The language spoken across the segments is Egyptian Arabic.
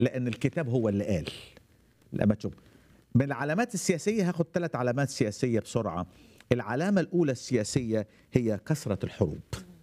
لان الكتاب هو اللي قال لما تشوف من العلامات السياسيه هاخد ثلاث علامات سياسيه بسرعه العلامه الاولى السياسيه هي كثره الحروب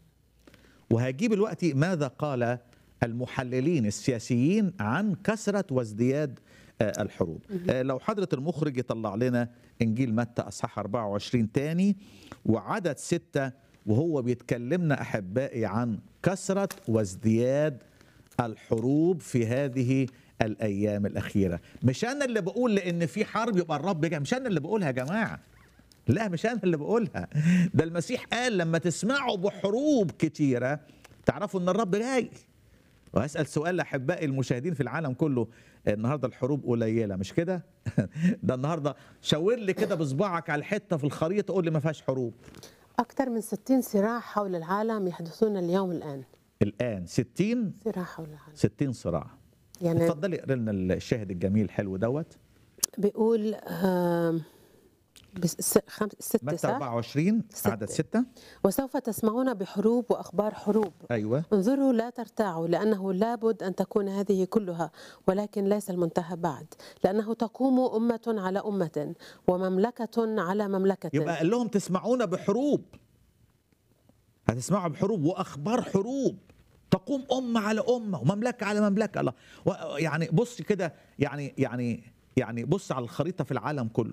وهجيب الوقت ماذا قال المحللين السياسيين عن كثره وازدياد آه، الحروب آه، لو حضرة المخرج يطلع لنا إنجيل متى أصحاح 24 تاني وعدد ستة وهو بيتكلمنا أحبائي عن كثرة وازدياد الحروب في هذه الأيام الأخيرة مش أنا اللي بقول لأن في حرب يبقى الرب جاي مش أنا اللي بقولها يا جماعة لا مش أنا اللي بقولها ده المسيح قال لما تسمعوا بحروب كتيرة تعرفوا أن الرب جاي وهسأل سؤال لأحبائي المشاهدين في العالم كله النهاردة الحروب قليلة مش كده؟ ده النهاردة شاور لي كده بصباعك على الحتة في الخريطة قول لي ما فيهاش حروب أكثر من 60 صراع حول العالم يحدثون اليوم الآن الآن 60 صراع حول العالم 60 صراع يعني اتفضلي اقري لنا الشاهد الجميل الحلو دوت بيقول آم، بس- س- خمس ستة متى صح؟ 24 ستة. عدد 6 وسوف تسمعون بحروب وأخبار حروب ايوه انظروا لا ترتاعوا لأنه لابد أن تكون هذه كلها ولكن ليس المنتهى بعد لأنه تقوم أمة على أمة ومملكة على مملكة يبقى قال لهم تسمعون بحروب هتسمعوا بحروب واخبار حروب تقوم امه على امه ومملكه على مملكه الله و- يعني بص كده يعني يعني يعني بص على الخريطه في العالم كله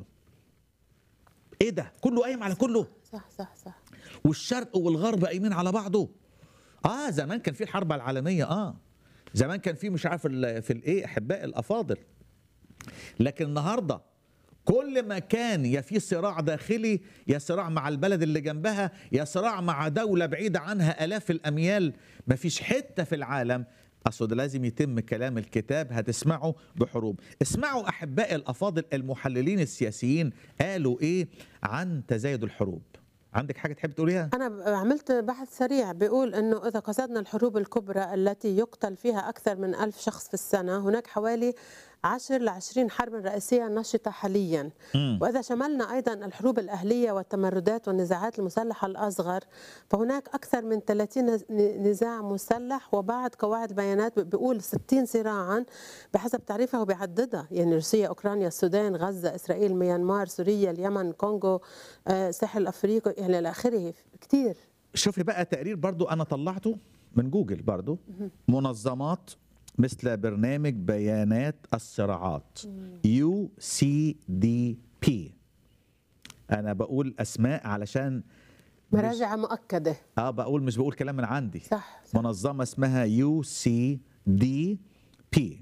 ايه ده كله قايم على كله صح صح صح والشرق والغرب قايمين على بعضه اه زمان كان في الحرب العالميه اه زمان كان في مش عارف ال- في الايه احباء الافاضل لكن النهارده كل ما كان يا في صراع داخلي يا صراع مع البلد اللي جنبها يا صراع مع دولة بعيدة عنها آلاف الأميال مفيش حتة في العالم أصل ده لازم يتم كلام الكتاب هتسمعوا بحروب اسمعوا أحبائي الأفاضل المحللين السياسيين قالوا إيه عن تزايد الحروب عندك حاجة تحب تقوليها؟ أنا ب- عملت بحث سريع بيقول أنه إذا قصدنا الحروب الكبرى التي يقتل فيها أكثر من ألف شخص في السنة هناك حوالي 10 ل 20 حرب رئيسية نشطة حاليا مم. وإذا شملنا أيضا الحروب الأهلية والتمردات والنزاعات المسلحة الأصغر فهناك أكثر من 30 نز- نزاع مسلح وبعض قواعد البيانات بيقول 60 صراعا بحسب تعريفها وبيعددها يعني روسيا أوكرانيا السودان غزة إسرائيل ميانمار سوريا اليمن كونغو آه، الساحل الأفريقي يعني إلى آخره كتير شوفي بقى تقرير برضو أنا طلعته من جوجل برضو منظمات مثل برنامج بيانات الصراعات يو سي دي بي أنا بقول أسماء علشان مش- مراجعة مؤكدة اه بقول مش بقول كلام من عندي صح, صح. منظمة اسمها يو سي دي بي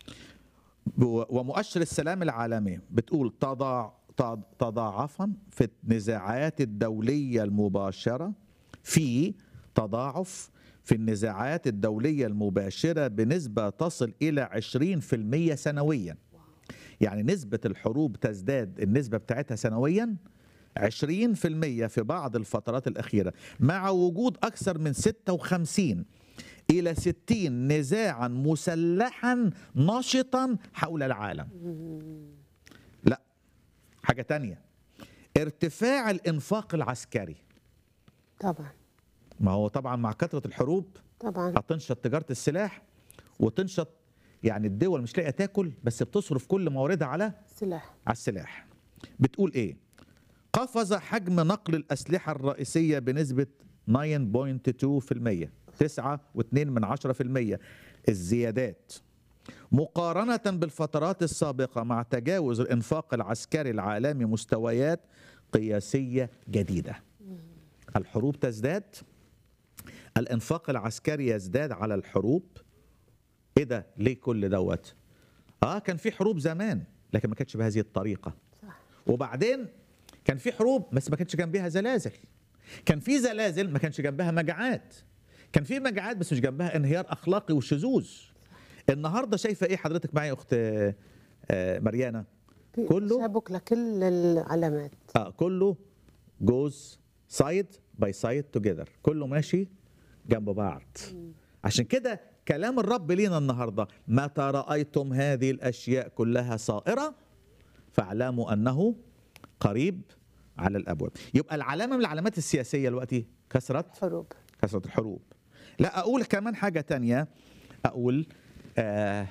ومؤشر السلام العالمي بتقول تضاع تض- تضاعفا في النزاعات الدولية المباشرة في تضاعف في النزاعات الدولية المباشرة بنسبة تصل إلى 20% سنويا يعني نسبة الحروب تزداد النسبة بتاعتها سنويا 20% في بعض الفترات الأخيرة مع وجود أكثر من 56 إلى 60 نزاعا مسلحا نشطا حول العالم لا حاجة تانية ارتفاع الإنفاق العسكري طبعا ما هو طبعا مع كثرة الحروب طبعا هتنشط تجارة السلاح وتنشط يعني الدول مش لاقية تاكل بس بتصرف كل مواردها على سلاح على السلاح بتقول ايه قفز حجم نقل الأسلحة الرئيسية بنسبة 9.2% 9.2 من 10% الزيادات مقارنة بالفترات السابقة مع تجاوز الإنفاق العسكري العالمي مستويات قياسية جديدة الحروب تزداد الإنفاق العسكري يزداد على الحروب إيه ده ليه كل دوت آه كان في حروب زمان لكن ما كانتش بهذه الطريقة صح وبعدين كان في حروب بس ما كانش جنبها زلازل كان في زلازل ما كانش جنبها مجاعات كان في مجاعات بس مش جنبها انهيار اخلاقي وشذوذ النهارده شايفه ايه حضرتك معايا يا اخت آه، مريانه في كله تشابك لكل العلامات اه كله جوز سايد باي سايد توجذر كله ماشي جنب بعض عشان كده كلام الرب لينا النهارده متى رايتم هذه الاشياء كلها صائره فاعلموا انه قريب على الابواب يبقى العلامه من العلامات السياسيه دلوقتي كثره حروب كثره الحروب لا اقول كمان حاجه تانية اقول آه